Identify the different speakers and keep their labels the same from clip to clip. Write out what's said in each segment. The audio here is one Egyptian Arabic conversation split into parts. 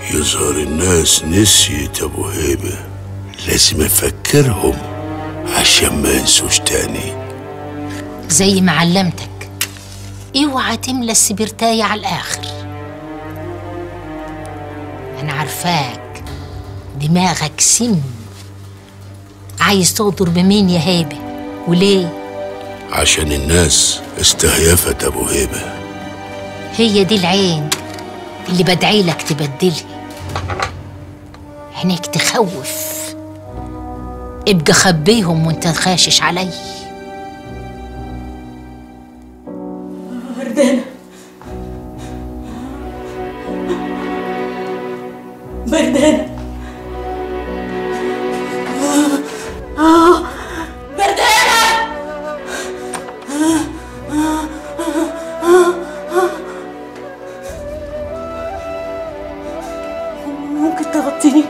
Speaker 1: يظهر الناس نسيت ابو هيبه لازم افكرهم عشان ما ينسوش تاني
Speaker 2: زي ما علمتك اوعى تملى السبرتاية على الآخر أنا عارفاك دماغك سم عايز تغدر بمين يا هيبة وليه
Speaker 1: عشان الناس استهيفت ابو هيبه
Speaker 2: هي دي العين اللي بدعي لك تبدلها عينيك تخوف ابقى خبيهم وانت خاشش علي
Speaker 3: بردانة بردانة آه بردانة ممكن تغطيني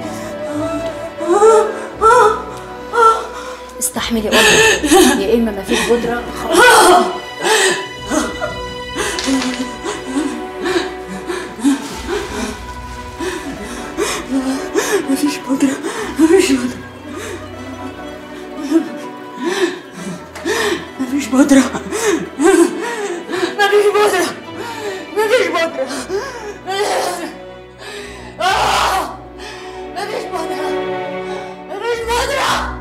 Speaker 4: استحملي قدرة يا اما ما فيش قدرة خلاص
Speaker 3: مفيش بودرة مفيش بودرة مفيش بودرة مفيش بودرة مفيش بودرة آه! مفيش بودرة مفيش بودرة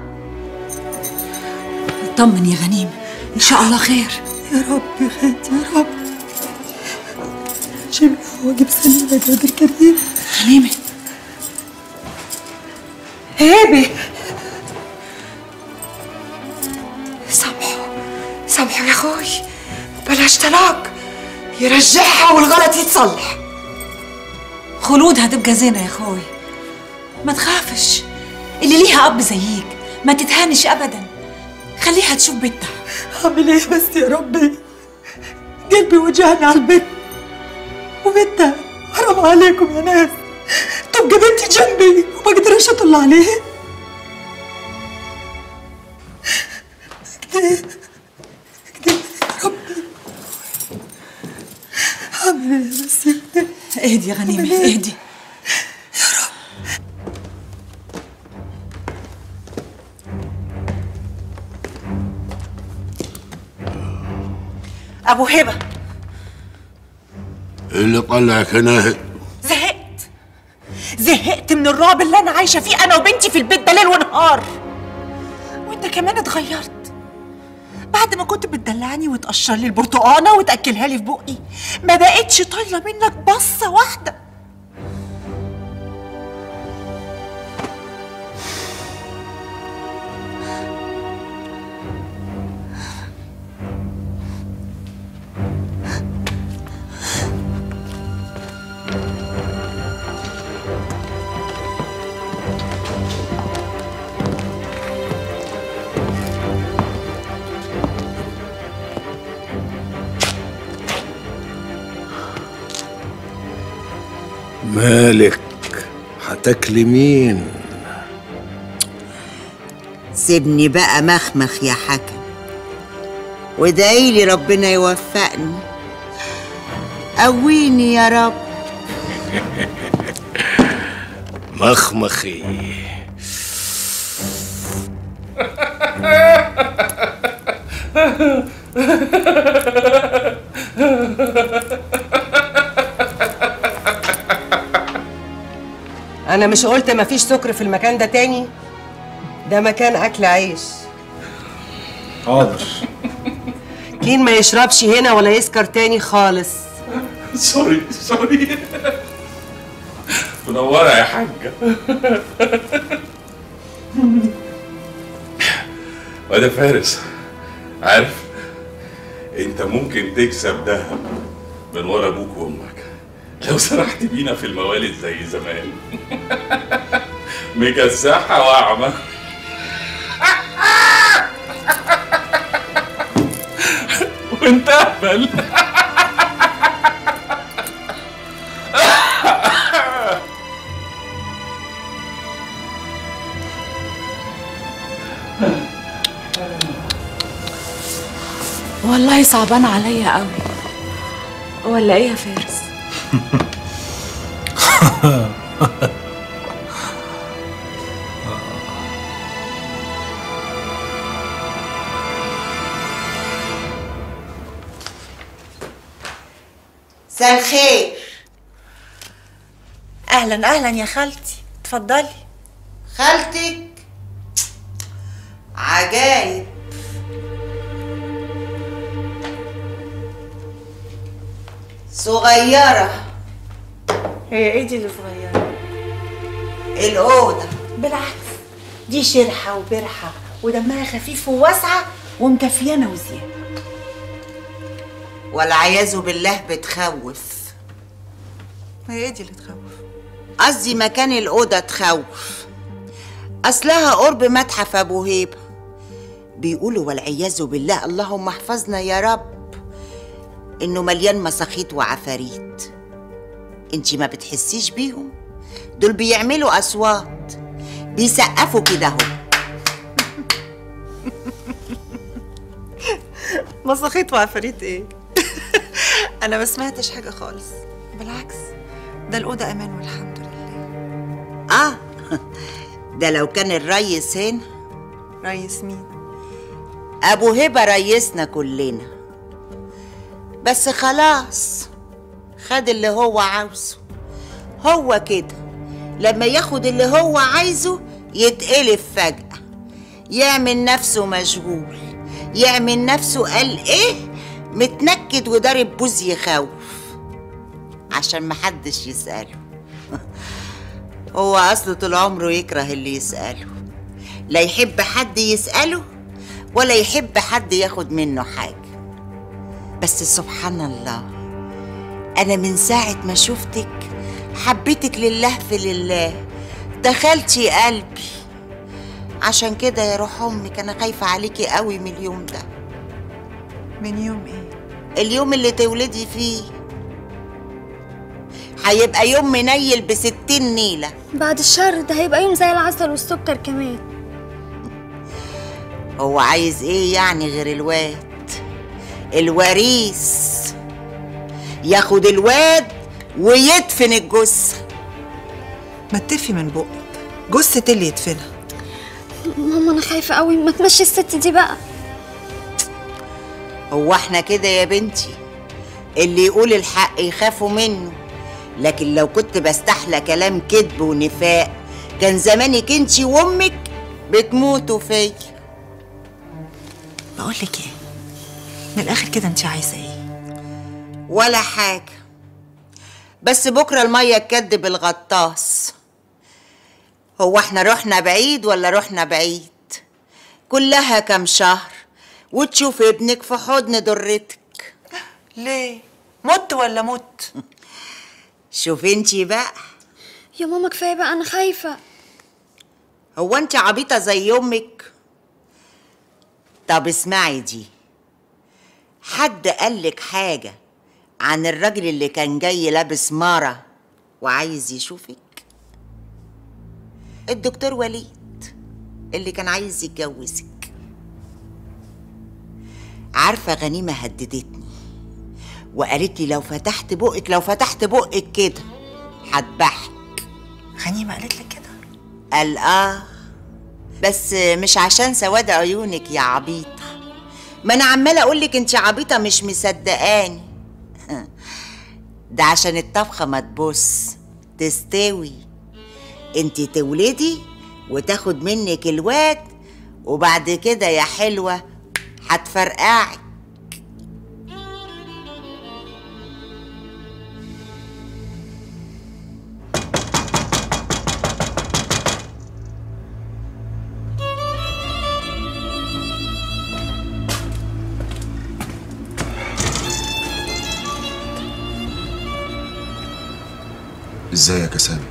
Speaker 5: اطمن يا غنيم ان شاء الله خير
Speaker 3: يا رب يا خالتي يا رب شبه واجب سلمى يا جاد الكريم
Speaker 5: غنيمة
Speaker 3: هيبة سامحه سامحه يا اخوي بلاش طلاق يرجعها والغلط يتصلح
Speaker 5: خلود هتبقى زينة يا اخوي ما تخافش اللي ليها اب زيك ما تتهانش ابدا خليها تشوف بيتها
Speaker 3: اعمل ايه بس يا ربي قلبي وجعني على البيت وبنتها حرام عليكم يا ناس تبقى بنتي جنبي وما اقدرش اطلع عليها كده كده يا ربي اعمل ايه بس يا ربي؟
Speaker 5: اهدي يا غنيمة اهدي ابو هبه
Speaker 1: اللي طلعك هنا
Speaker 5: زهقت زهقت من الرعب اللي انا عايشه فيه انا وبنتي في البيت ده ليل ونهار وانت كمان اتغيرت بعد ما كنت بتدلعني وتقشر لي البرتقانه وتاكلها لي في بقي ما بقتش طايله منك بصه واحده
Speaker 1: مالك هتاكلي مين
Speaker 6: سيبني بقى مخمخ يا حكم وادعيلي ربنا يوفقني قويني يا رب
Speaker 1: مخمخي
Speaker 7: انا مش قلت مفيش سكر في المكان ده تاني ده مكان اكل عيش
Speaker 8: حاضر
Speaker 7: كين ما يشربش هنا ولا يسكر تاني خالص
Speaker 8: سوري سوري منورة يا حاجة وده فارس عارف انت ممكن تكسب دهب من ورا ابوك وامك لو سرحت بينا في الموالد زي زمان مكسحة واعمة وانت اهبل
Speaker 4: والله صعبان عليا قوي ولا ايه يا فارس
Speaker 6: مساء الخير
Speaker 5: اهلا اهلا يا خالتي اتفضلي
Speaker 6: خالتك عجايب صغيرة
Speaker 5: هي ايه دي اللي صغيره
Speaker 6: الأوضة
Speaker 5: بالعكس دي شرحه وبرحه ودمها خفيف وواسعه ومكفيانه وزياده
Speaker 6: والعياذ بالله بتخوف
Speaker 5: هي ايه دي اللي تخوف
Speaker 6: قصدي مكان الأوضة تخوف أصلها قرب متحف أبو هيبة بيقولوا والعياذ بالله اللهم احفظنا يا رب إنه مليان مساخيط وعفاريت انتي ما بتحسيش بيهم دول بيعملوا أصوات بيسقفوا كده اهو
Speaker 5: مساخيط وعفاريت ايه انا ما سمعتش حاجه خالص بالعكس ده الاوضه امان والحمد لله
Speaker 6: آه ده لو كان الريس هنا
Speaker 5: ريس مين
Speaker 6: أبو هبة ريسنا كلنا بس خلاص خد اللي هو عاوزه هو كده لما ياخد اللي هو عايزه يتقلب فجأة يعمل نفسه مشغول يعمل نفسه قال ايه متنكد وضارب بوز يخوف عشان محدش يسأله هو أصله طول عمره يكره اللي يسأله لا يحب حد يسأله ولا يحب حد ياخد منه حاجة بس سبحان الله أنا من ساعة ما شفتك حبيتك لله في لله دخلتي قلبي عشان كده يا روح أمك أنا خايفة عليكي قوي من اليوم ده
Speaker 5: من يوم ايه
Speaker 6: اليوم اللي تولدي فيه هيبقى يوم منيل بستين نيلة
Speaker 9: بعد الشر ده هيبقى يوم زي العسل والسكر كمان
Speaker 6: هو عايز ايه يعني غير الواد الوريث ياخد الواد ويدفن الجثة
Speaker 5: ما تفي من بقك جثه اللي يدفنها
Speaker 9: ماما انا خايفه قوي ما تمشي الست دي بقى
Speaker 6: هو احنا كده يا بنتي اللي يقول الحق يخافوا منه لكن لو كنت بستحلى كلام كذب ونفاق كان زمانك انتي وامك بتموتوا فيا
Speaker 5: بقول لك ايه من الاخر كده انت عايزه ايه
Speaker 6: ولا حاجة بس بكرة المية تكدب الغطاس هو احنا رحنا بعيد ولا رحنا بعيد كلها كام شهر وتشوف ابنك في حضن ضرتك
Speaker 5: ليه مت ولا مت
Speaker 6: شوف انتي بقى
Speaker 9: يا ماما كفايه بقى انا خايفه
Speaker 6: هو انت عبيطة زي امك طب اسمعي دي حد قالك حاجة عن الراجل اللي كان جاي لابس مارة وعايز يشوفك الدكتور وليد اللي كان عايز يتجوزك عارفة غنيمة هددتني وقالت لي لو فتحت بقك لو فتحت بقك كده هذبحك
Speaker 5: غنيمه قالت لك كده
Speaker 6: قال اه بس مش عشان سواد عيونك يا عبيطة ما انا عمالة اقولك انت عبيطة مش مصدقاني ده عشان الطبخة ما تبص تستوي انت تولدي وتاخد منك الواد وبعد كده يا حلوة هتفرقعي
Speaker 10: ازيك يا سامي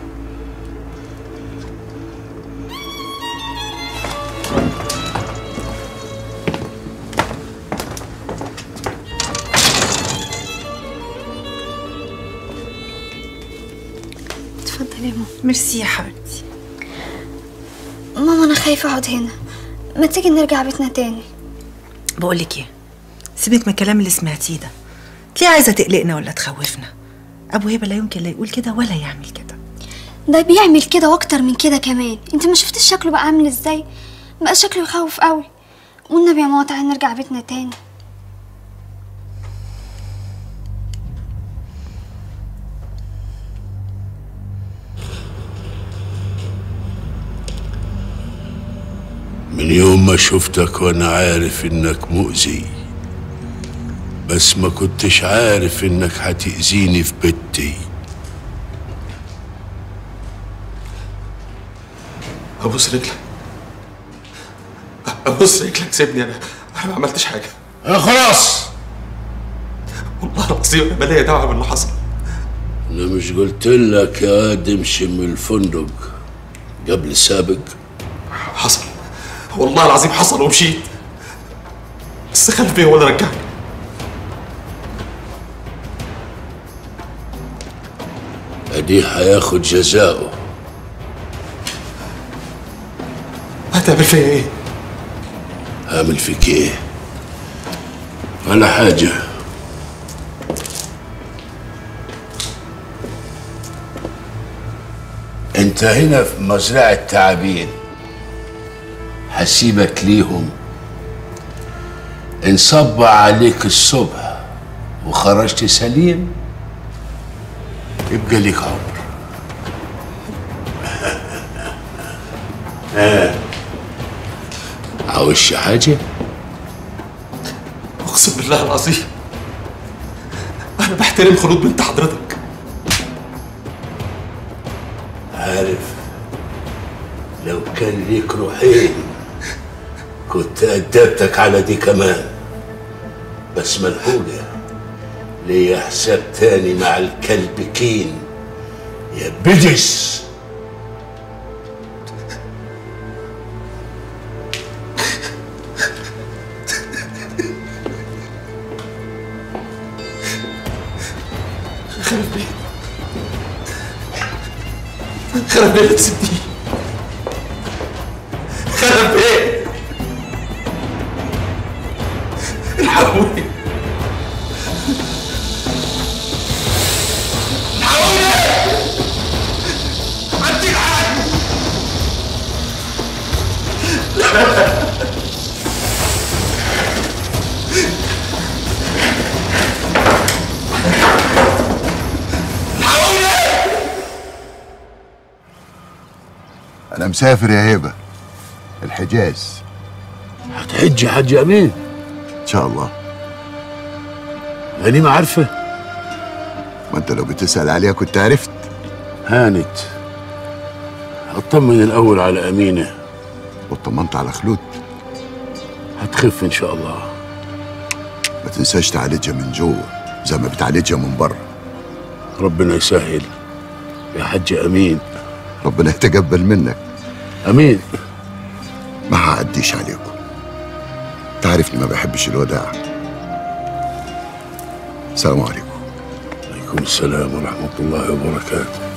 Speaker 9: اتفضلي يا ماما
Speaker 5: ميرسي يا حبيبتي
Speaker 9: ماما انا خايفه اقعد هنا ما تيجي نرجع بيتنا تاني
Speaker 5: بقول لك ايه سيبك من الكلام اللي سمعتيه ده ليه عايزه تقلقنا ولا تخوفنا ابو هبه لا يمكن لا يقول كده ولا يعمل كده
Speaker 9: ده بيعمل كده واكتر من كده كمان انت ما شفتش شكله بقى عامل ازاي بقى شكله يخوف قوي والنبي يا ماما تعالي نرجع بيتنا تاني
Speaker 1: من يوم ما شفتك وانا عارف انك مؤذي بس ما كنتش عارف انك هتأذيني في بيتي
Speaker 11: ابوس رجلك ابوس رجلك سيبني انا انا ما عملتش حاجه
Speaker 1: خلاص
Speaker 11: والله العظيم انا مالية دعوه باللي حصل
Speaker 1: انا مش قلت لك يا واد امشي من الفندق قبل سابق
Speaker 11: حصل والله العظيم حصل ومشيت بس خلف بيه هو اللي رجعني
Speaker 1: ادي هياخد جزاؤه
Speaker 11: هتعمل فيا ايه؟
Speaker 1: هعمل فيك ايه ولا حاجة انت هنا في مزرعة تعابين هسيبك ليهم ان صب عليك الصبح وخرجت سليم يبقى ليك عمر آه. عاوزش حاجة؟
Speaker 11: اقسم بالله العظيم انا بحترم خلود بنت حضرتك
Speaker 1: عارف لو كان ليك روحين كنت أدبتك على دي كمان بس ملحوقة ليا حساب تاني مع الكلب كين يا بجس
Speaker 11: خرب بيه خرب بيه لا تسيبني خرب بيه الحقوني
Speaker 12: أنا مسافر يا هيبة الحجاز
Speaker 1: هتحج يا حاج أمين
Speaker 12: إن شاء الله
Speaker 1: غنيمة عارفة
Speaker 12: ما أنت لو بتسأل عليها كنت عرفت
Speaker 1: هانت اطمن الأول على أمينة
Speaker 12: واطمنت على خلود
Speaker 1: هتخف إن شاء الله
Speaker 12: ما تنساش تعالجها من جوه زي ما بتعالجها من بره
Speaker 1: ربنا يسهل يا حاج أمين
Speaker 12: ربنا يتقبل منك
Speaker 1: أمين
Speaker 12: ما هعديش عليكم تعرفني ما بحبش الوداع السلام عليكم
Speaker 1: عليكم السلام ورحمة الله وبركاته